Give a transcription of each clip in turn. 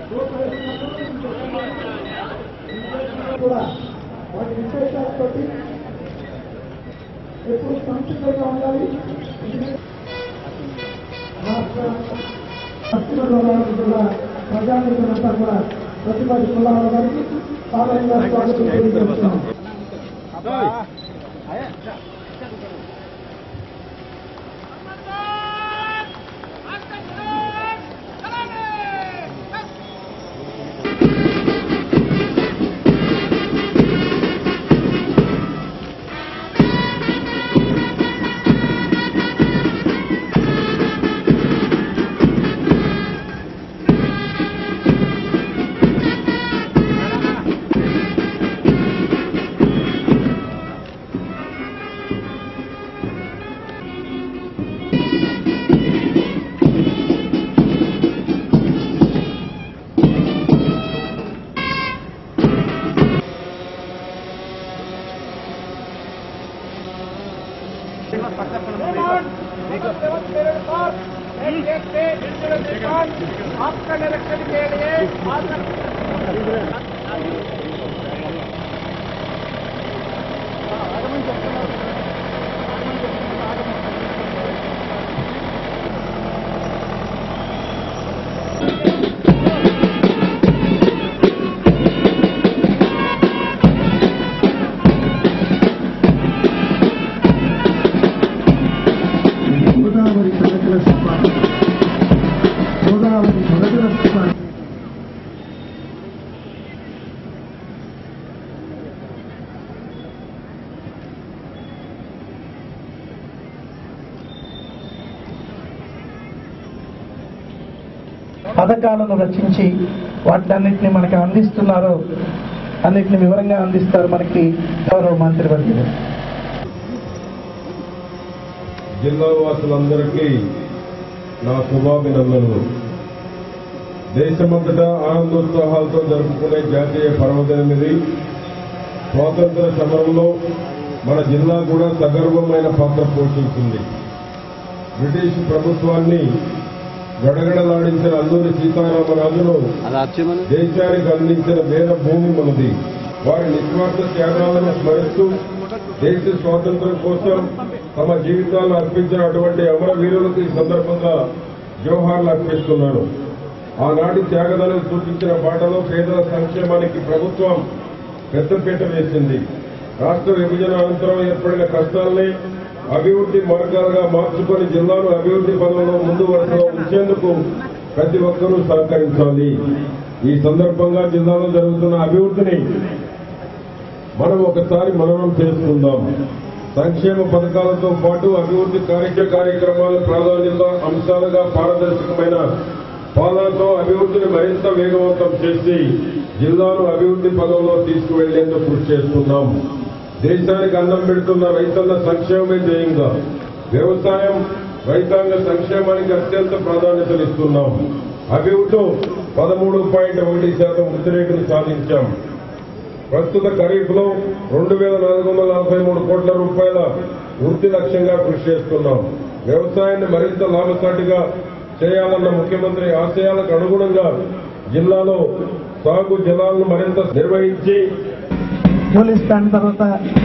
కూడా వాటి విశేషాలతో ఎప్పుడు సంక్షిప్తంగా ఉండాలి రాష్ట్ర పశ్చిమ గోదావరి జిల్లా ప్రజానికులంతా కూడా ప్రతిపక్ష కులాల గారికి సాధారణంగా స్వాగతం తెలియజేస్తున్నాం आपका निरीक्षण के लिए గోదావరి ప్రగతుల సభ గోదావరి ప్రగతుల సభ పథకాలను రచించి వాటిలన్నింటినీ మనకి అందిస్తున్నారో అన్నిటిని వివరంగా అందిస్తారు మనకి గౌరవ మంత్రివర్యులు జిల్లా వాసులందరికీ నా శుభాభినందనలు దేశమంతటా ఆనందోత్సాహాలతో జరుపుకునే జాతీయ పర్వదినం ఇది స్వాతంత్ర సమరంలో మన జిల్లా కూడా సగర్వమైన పాత్ర పోషించింది బ్రిటిష్ ప్రభుత్వాన్ని గడగడలాడించిన అల్లూరి సీతారామరాజును దేశానికి అందించిన వేద భూమి మనది వారి నిస్వార్థ త్యాగాలను స్మరిస్తూ దేశ స్వాతంత్ర్యం కోసం తమ జీవితాలను అర్పించిన అటువంటి అమరవీరులకు ఈ సందర్భంగా జోహార్లు అర్పిస్తున్నాను ఆనాటి త్యాగదనం సూచించిన బాటలో పేదల సంక్షేమానికి ప్రభుత్వం పెద్దపీట వేసింది రాష్ట్ర విభజన అనంతరం ఏర్పడిన కష్టాల్ని అభివృద్ధి మార్గాలుగా మార్చుకొని జిల్లాను అభివృద్ధి పదంలో ముందు వరుసలో ఉంచేందుకు ప్రతి ఒక్కరూ సహకరించాలి ఈ సందర్భంగా జిల్లాలో జరుగుతున్న అభివృద్ధిని మనం ఒకసారి మననం చేసుకుందాం సంక్షేమ పథకాలతో పాటు అభివృద్ధి కార్య కార్యక్రమాల ప్రాధాన్యత అంశాలుగా పారదర్శకమైన పాలనతో అభివృద్ధిని మరింత వేగవంతం చేసి జిల్లాను అభివృద్ధి పదంలో తీసుకువెళ్లేందుకు కృషి చేస్తున్నాం దేశానికి అన్నం పెడుతున్న రైతన్న సంక్షేమమే ధ్యేయంగా వ్యవసాయం రైతాంగ సంక్షేమానికి అత్యంత ప్రాధాన్యతనిస్తున్నాం అభివృద్ధిలో పదమూడు పాయింట్ ఒకటి శాతం వృద్ధి రేటును సాధించాం ప్రస్తుత ఖరీఫ్ లో రెండు వేల నాలుగు వందల నలభై మూడు కోట్ల రూపాయల వృద్ధి లక్ష్యంగా కృషి చేస్తున్నాం వ్యవసాయాన్ని మరింత లాభసాటిగా చేయాలన్న ముఖ్యమంత్రి ఆశయాలకు అనుగుణంగా జిల్లాలో సాగు జలాలను మరింత నిర్వహించి పోలీస్ బ్యాండ్ తర్వాత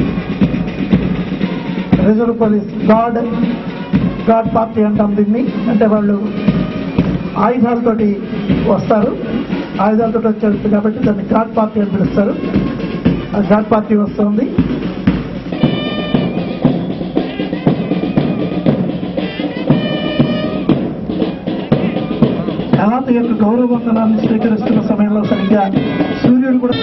reserve police guard guard party అంటాం దీన్ని అంటే వాళ్ళు ఆయుధాలతోటి వస్తారు ఆయుధాలతో వచ్చేది కాబట్టి దాన్ని గార్డ్ పార్టీ అని పిలుస్తారు ఆ గార్డ్ పార్టీ వస్తుంది తర్వాత యొక్క గౌరవ వందనాన్ని స్వీకరిస్తున్న సమయంలో సరిగ్గా సూర్యుడు కూడా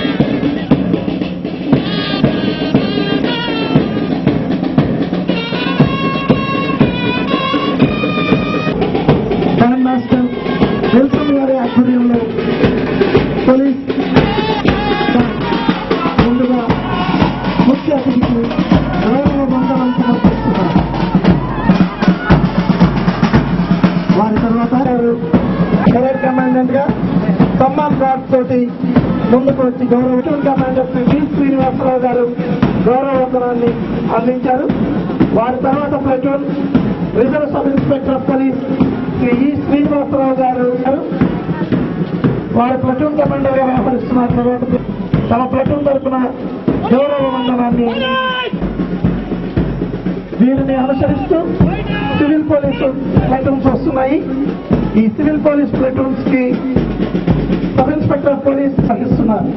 బ్యాండ్ మాస్టర్ విల్సన్ గారి ఆధ్వర్యంలో పోలీస్ బ్యాండ్ ముందుగా ముఖ్య అతిథికి గౌరవ వందనం సమర్పిస్తున్నారు వారి తర్వాత కెరీర్ కమాండెంట్ గా సమ్మాన్ కార్డ్ తోటి ముందుకు వచ్చి గౌరవ tour commandant Shri V Srinivasarao garu గౌరవ వందనాన్ని అందించారు వారి తర్వాత platoon reserve sub inspector of police Shri E Srinivasarao గారు వారి ప్లటూన్ కమాండర్ గా వ్యవహరిస్తున్నారు కాబట్టి తమ ప్లటూన్ తరఫున గౌరవ వందనాన్ని వీరిని అనుసరిస్తూ సివిల్ పోలీసు ప్లటూన్స్ వస్తున్నాయి ఈ సివిల్ పోలీస్ ప్లటూన్స్ కి సబ్ ఇన్స్పెక్టర్ ఆఫ్ పోలీస్ వహిస్తున్నారు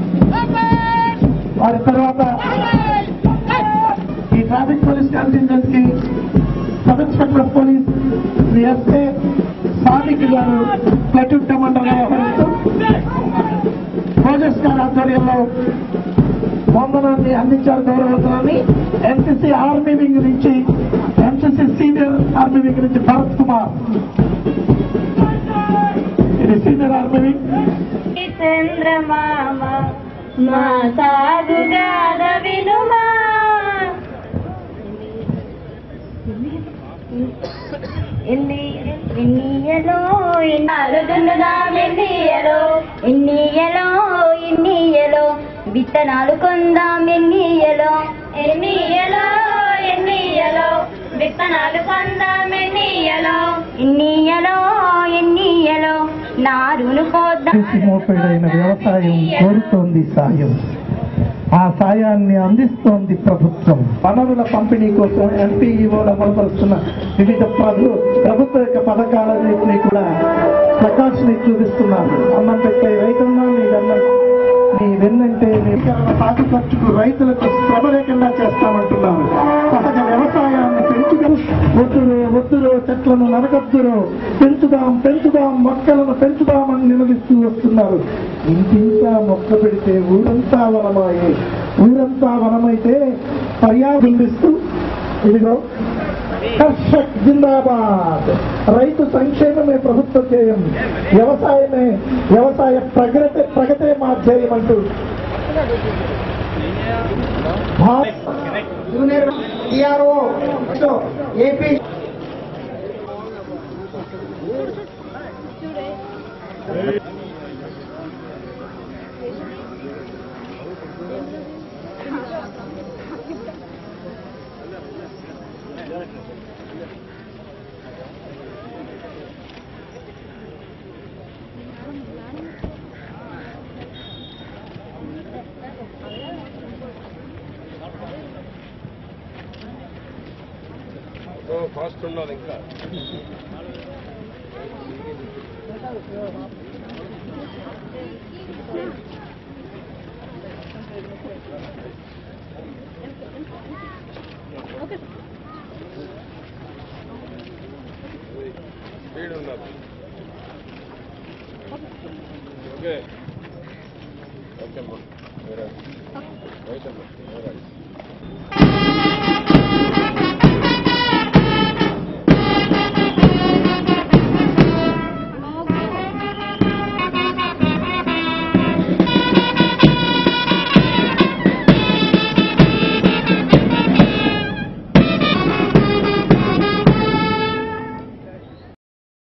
వారి తర్వాత ఈ ట్రాఫిక్ పోలీస్ కాంటింజెంట్ కి sub inspector of police Shri SA Sadiq garu platoon commander గా వ్యవహరిస్తూ రోజెస్ గారి ఆధ్వర్యంలో వందనాన్ని అందించారు గౌరవవందనాన్ని ఎన్సీసీ ఆర్మీ వింగ్ నుంచి ఎన్సీసీ సీనియర్ ఆర్మీ వింగ్ నుంచి భరత్ కుమార్ ఇది సీనియర్ ఆర్మీ వింగ్ చంద్రమామ మా సాగుగాల వినుమా ఎన్ని ఎన్నియలో అడుగుందాం ఎన్నియలో ఎన్నియలో ఎన్నియలో విత్తనాలు కొందాం ఎన్నియలో ఎన్నియలో ఎన్నియలో విత్తనాలు కొందాం ఎన్నియలో ఎన్నియలో ఎన్నియలో నారును పోద్దాం మోపేడైన వ్యవసాయం కోరుతోంది సాయం ఆ సాయాన్ని అందిస్తోంది ప్రభుత్వం వనరుల పంపిణీ కోసం ఎంపీఈఓలు అమలుపరుస్తున్న వివిధ ప్రభు ప్రభుత్వ యొక్క పథకాలన్నింటినీ కూడా ప్రకాశని చూపిస్తున్నారు అన్నం పెట్టే రైతన్నా నీ వెన్న నీ వెన్నంటే నీకరణ సాగు ఖర్చుకు రైతులకు శ్రమ లేకుండా చేస్తామంటున్నారు సహజ వ్యవసాయాన్ని పెంచుకు వద్దురు వద్దురు చెట్లను నరకద్దురు పెంచుదాం పెంచుదాం మొక్కలను పెంచుదామని నిలదీస్తూ వస్తున్నారు ఇంటింటా మొక్క పెడితే ఊరంతా వనమాయే ఊరంతా వనమైతే పర్యావరణిస్తూ ఇదిగో కర్షక్ జిందాబాద్ రైతు సంక్షేమమే ప్రభుత్వ ధ్యేయం వ్యవసాయమే వ్యవసాయ ప్రగతి ప్రగతే మా ధ్యేయం అంటూ జూనియర్ టిఆర్ఓ ఏపీ ఫాస్ట్ ఉండాలి ఇంకా స్పీడ్ ఉన్నది ఓకే ఓకే అమ్మా రైట్ అమ్మా